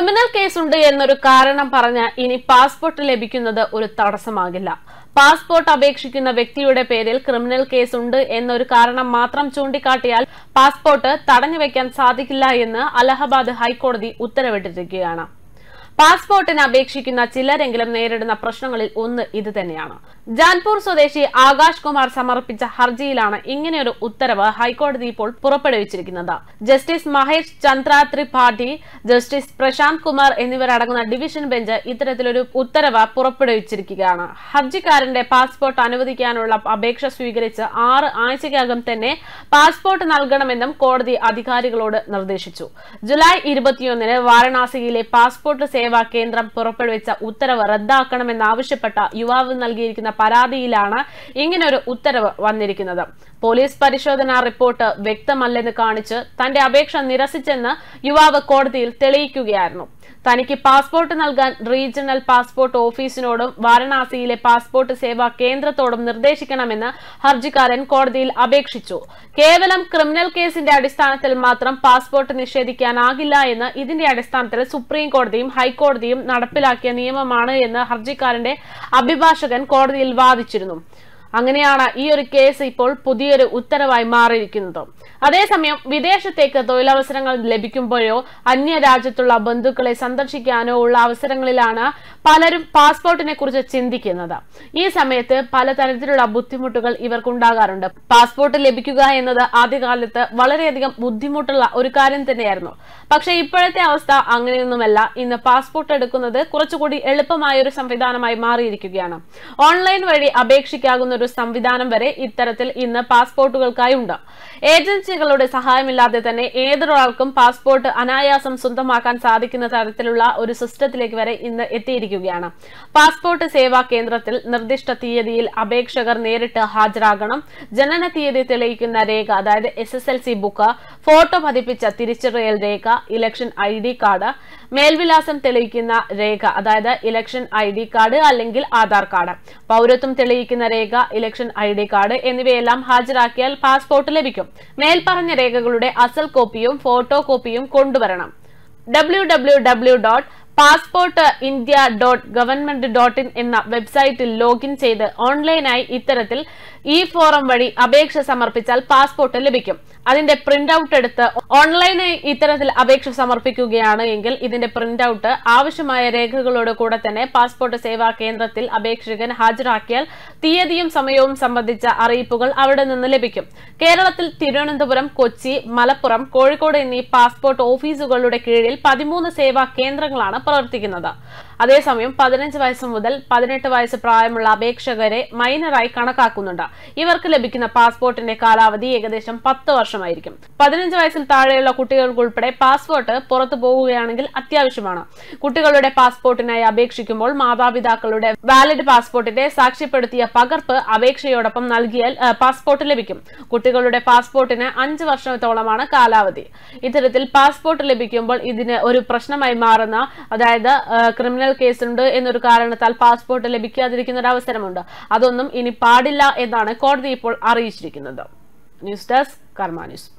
criminal കേസുണ്ട് എന്നൊരു കാരണം പറഞ്ഞ് ഇനി പാസ്പോർട്ട് ലഭിക്കുന്നത് ഒരു തടസ്സമാകില്ല പാസ്പോർട്ട് അപേക്ഷിക്കുന്ന വ്യക്തിയുടെ പേരിൽ ക്രിമിനൽ കേസുണ്ട് എന്നൊരു കാരണം മാത്രം ചൂണ്ടിക്കാട്ടിയാൽ പാസ്പോർട്ട് തടഞ്ഞുവെക്കാൻ സാധിക്കില്ല എന്ന് അലഹബാദ് ഹൈക്കോടതി ഉത്തരവിട്ടിരിക്കുകയാണ് പാസ്പോർട്ടിന് അപേക്ഷിക്കുന്ന ചിലരെങ്കിലും നേരിടുന്ന പ്രശ്നങ്ങളിൽ ഒന്ന് ഇത് തന്നെയാണ് ജാൻപൂർ സ്വദേശി ആകാശ് കുമാർ സമർപ്പിച്ച ഹർജിയിലാണ് ഇങ്ങനെയൊരു ഉത്തരവ് ഹൈക്കോടതി ഇപ്പോൾ പുറപ്പെടുവിച്ചിരിക്കുന്നത് ജസ്റ്റിസ് മഹേഷ് ചന്ദ്ര ത്രിപാഠി ജസ്റ്റിസ് പ്രശാന്ത് കുമാർ എന്നിവരടങ്ങുന്ന ഡിവിഷൻ ബെഞ്ച് ഇത്തരത്തിലൊരു ഉത്തരവ് പുറപ്പെടുവിച്ചിരിക്കുകയാണ് ഹർജിക്കാരന്റെ പാസ്പോർട്ട് അനുവദിക്കാനുള്ള അപേക്ഷ സ്വീകരിച്ച് ആറ് ആഴ്ചയ്ക്കകം തന്നെ പാസ്പോർട്ട് നൽകണമെന്നും കോടതി അധികാരികളോട് നിർദ്ദേശിച്ചു ജൂലൈ ഇരുപത്തിയൊന്നിന് വാരണാസിയിലെ പാസ്പോർട്ട് സേവാ കേന്ദ്രം പുറപ്പെടുവിച്ച ഉത്തരവ് റദ്ദാക്കണമെന്നാവശ്യപ്പെട്ട യുവാവ് നൽകിയിരിക്കുന്ന പരാതിയിലാണ് ഇങ്ങനൊരു ഉത്തരവ് വന്നിരിക്കുന്നത് പോലീസ് പരിശോധനാ റിപ്പോർട്ട് വ്യക്തമല്ലെന്ന് കാണിച്ച് തന്റെ അപേക്ഷ നിരസിച്ചെന്ന് യുവാവ് കോടതിയിൽ തെളിയിക്കുകയായിരുന്നു തനിക്ക് പാസ്പോർട്ട് നൽകാൻ റീജിയണൽ പാസ്പോർട്ട് ഓഫീസിനോടും വാരണാസിയിലെ പാസ്പോർട്ട് സേവാ കേന്ദ്രത്തോടും നിർദ്ദേശിക്കണമെന്ന് ഹർജിക്കാരൻ കോടതിയിൽ അപേക്ഷിച്ചു കേവലം ക്രിമിനൽ കേസിന്റെ അടിസ്ഥാനത്തിൽ മാത്രം പാസ്പോർട്ട് നിഷേധിക്കാനാകില്ല എന്ന് ഇതിന്റെ അടിസ്ഥാനത്തിൽ സുപ്രീം കോടതിയും ഹൈക്കോടതിയും നടപ്പിലാക്കിയ നിയമമാണ് എന്ന് ഹർജിക്കാരന്റെ അഭിഭാഷകൻ കോടതിയിൽ വാദിച്ചിരുന്നു അങ്ങനെയാണ് ഈ ഒരു കേസ് ഇപ്പോൾ പുതിയൊരു ഉത്തരവായി മാറിയിരിക്കുന്നത് അതേസമയം വിദേശത്തേക്ക് തൊഴിലവസരങ്ങൾ ലഭിക്കുമ്പോഴോ അന്യ രാജ്യത്തുള്ള ബന്ധുക്കളെ സന്ദർശിക്കാനോ ഉള്ള അവസരങ്ങളിലാണ് പലരും പാസ്പോർട്ടിനെ കുറിച്ച് ചിന്തിക്കുന്നത് ഈ സമയത്ത് പലതരത്തിലുള്ള ബുദ്ധിമുട്ടുകൾ ഇവർക്കുണ്ടാകാറുണ്ട് പാസ്പോർട്ട് ലഭിക്കുക എന്നത് ആദ്യകാലത്ത് വളരെയധികം ബുദ്ധിമുട്ടുള്ള ഒരു കാര്യം തന്നെയായിരുന്നു പക്ഷെ ഇപ്പോഴത്തെ അവസ്ഥ അങ്ങനെയൊന്നുമല്ല ഇന്ന് പാസ്പോർട്ട് എടുക്കുന്നത് കുറച്ചുകൂടി എളുപ്പമായ ഒരു സംവിധാനമായി മാറിയിരിക്കുകയാണ് ഓൺലൈൻ വഴി അപേക്ഷിക്കാവുന്ന ഒരു സംവിധാനം വരെ ഇത്തരത്തിൽ ഇന്ന് പാസ്പോർട്ടുകൾക്കായി ഉണ്ട് ഏജൻസികളുടെ സഹായമില്ലാതെ തന്നെ ഏതൊരാൾക്കും പാസ്പോർട്ട് അനായാസം സ്വന്തമാക്കാൻ സാധിക്കുന്ന തരത്തിലുള്ള ഒരു സിസ്റ്റത്തിലേക്ക് വരെ ഇന്ന് എത്തിയിരിക്കുകയാണ് പാസ്പോർട്ട് സേവാ കേന്ദ്രത്തിൽ നിർദ്ദിഷ്ട തീയതിയിൽ അപേക്ഷകർ നേരിട്ട് ഹാജരാകണം ജനന തീയതി തെളിയിക്കുന്ന രേഖ അതായത് S S L C book photo പതിപ്പിച്ച തിരിച്ചറിയൽ രേഖ ഇലക്ഷൻ ഐ ഡി കാർഡ് മേൽവിലാസം തെളിയിക്കുന്ന രേഖ അതായത് ഇലക്ഷൻ ഐ ഡി കാർഡ് അല്ലെങ്കിൽ ആധാർ കാർഡ് പൗരത്വം തെളിയിക്കുന്ന രേഖ ഇലക്ഷൻ ഐ ഡി കാർഡ് എന്നിവയെല്ലാം ഹാജരാക്കിയാൽ പാസ്പോർട്ട് ലഭിക്കും മേൽപ്പറഞ്ഞ രേഖകളുടെ അസൽ കോപ്പിയും ഫോട്ടോ കോപ്പിയും കൊണ്ടുവരണം W W W dot passport India dot government dot in എന്ന വെബ്സൈറ്റിൽ ലോഗിൻ ചെയ്ത് ഓൺലൈനായി ഇത്തരത്തിൽ ഈ ഫോറം വഴി അപേക്ഷ സമർപ്പിച്ചാൽ പാസ്പോർട്ട് ലഭിക്കും അതിന്റെ പ്രിന്റ് ഔട്ട് എടുത്ത് ഓൺലൈനായി ഇത്തരത്തിൽ അപേക്ഷ സമർപ്പിക്കുകയാണ് എങ്കിൽ ഇതിന്റെ പ്രിന്റ് ഔട്ട് ആവശ്യമായ രേഖകളോട് കൂടെ തന്നെ പാസ്പോർട്ട് സേവാ കേന്ദ്രത്തിൽ അപേക്ഷകൻ ഹാജരാക്കിയാൽ തീയതിയും സമയവും സംബന്ധിച്ച അറിയിപ്പുകൾ അവിടെ നിന്ന് ലഭിക്കും കേരളത്തിൽ തിരുവനന്തപുരം കൊച്ചി മലപ്പുറം കോഴിക്കോട് എന്നീ പാസ്പോർട്ട് ഓഫീസുകളുടെ കീഴിൽ പതിമൂന്ന് സേവാ കേന്ദ്രങ്ങളാണ് പ്രവർത്തിക്കുന്നത് അതേസമയം പതിനഞ്ച് വയസ്സ് മുതൽ പതിനെട്ട് വയസ്സ് പ്രായമുള്ള അപേക്ഷകരെ മൈനറായി കണക്കാക്കുന്നുണ്ട് ഇവർക്ക് ലഭിക്കുന്ന പാസ്പോർട്ടിന്റെ കാലാവധി ഏകദേശം പത്ത് വർഷമായിരിക്കും പതിനഞ്ച് വയസ്സിൽ താഴെയുള്ള കുട്ടികൾക്കുൾപ്പെടെ പാസ്പോർട്ട് പുറത്തു പോകുകയാണെങ്കിൽ അത്യാവശ്യമാണ് കുട്ടികളുടെ പാസ്പോർട്ടിനായി അപേക്ഷിക്കുമ്പോൾ മാതാപിതാക്കളുടെ വാലിഡ് പാസ്പോർട്ടിന്റെ സാക്ഷ്യപ്പെടുത്തിയ പകർപ്പ് അപേക്ഷയോടൊപ്പം നൽകിയാൽ ആ, പാസ്പോർട്ട് ലഭിക്കും കുട്ടികളുടെ പാസ്പോർട്ടിന് അഞ്ച് വർഷത്തോളമാണ് കാലാവധി ഇത്തരത്തിൽ പാസ്പോർട്ട് ലഭിക്കുമ്പോൾ ഇതിന് ഒരു പ്രശ്നമായി മാറുന്ന അതായത് ആ, ക്രിമിനൽ കേസുണ്ട് എന്നൊരു കാരണത്താൽ പാസ്പോർട്ട് ലഭിക്കാതിരിക്കുന്ന ഒരു അവസരമുണ്ട് അതൊന്നും ഇനി പാടില്ല എന്നാണ് കോടതി ഇപ്പോൾ അറിയിച്ചിരിക്കുന്നത് ന്യൂസ് ഡെസ്ക് കർമ്മ ന്യൂസ്